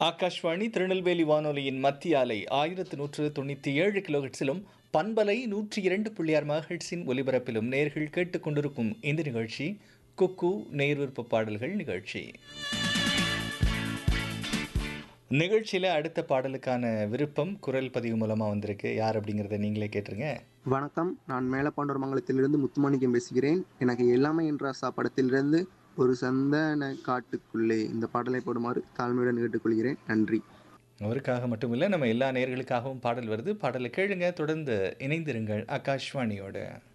ஆகாஷ்வாணி திருநெல்வேலி வானொலியின் மத்திய அலை ஆயிரத்து நூற்று தொண்ணூற்றி ஏழு கிலோஹெட்ஸிலும் பண்பலை நூற்றி இரண்டு புள்ளியார் மகட்ஸின் ஒலிபரப்பிலும் நேர்கள் கேட்டுக்கொண்டிருக்கும் இந்த நிகழ்ச்சி குக்கு நேர் விருப்ப பாடல்கள் நிகழ்ச்சி நிகழ்ச்சியில் அடுத்த பாடலுக்கான விருப்பம் குரல் பதிவு மூலமாக வந்திருக்கு யார் அப்படிங்கிறத நீங்களே கேட்டுருங்க வணக்கம் நான் மேலப்பாண்டூர்மங்கலத்திலிருந்து முத்துமாணிக்கம் பேசுகிறேன் எனக்கு எல்லாமே என்ற படத்திலிருந்து ஒரு சந்தன காட்டுக்குள்ளே இந்த பாடலை போடுமாறு தாழ்மையுடன் கேட்டுக்கொள்கிறேன் நன்றி அவருக்காக மட்டுமில்லை நம்ம எல்லா நேர்களுக்காகவும் பாடல் வருது பாடலை கேளுங்க தொடர்ந்து இணைந்திருங்கள் ஆகாஷ்வாணியோட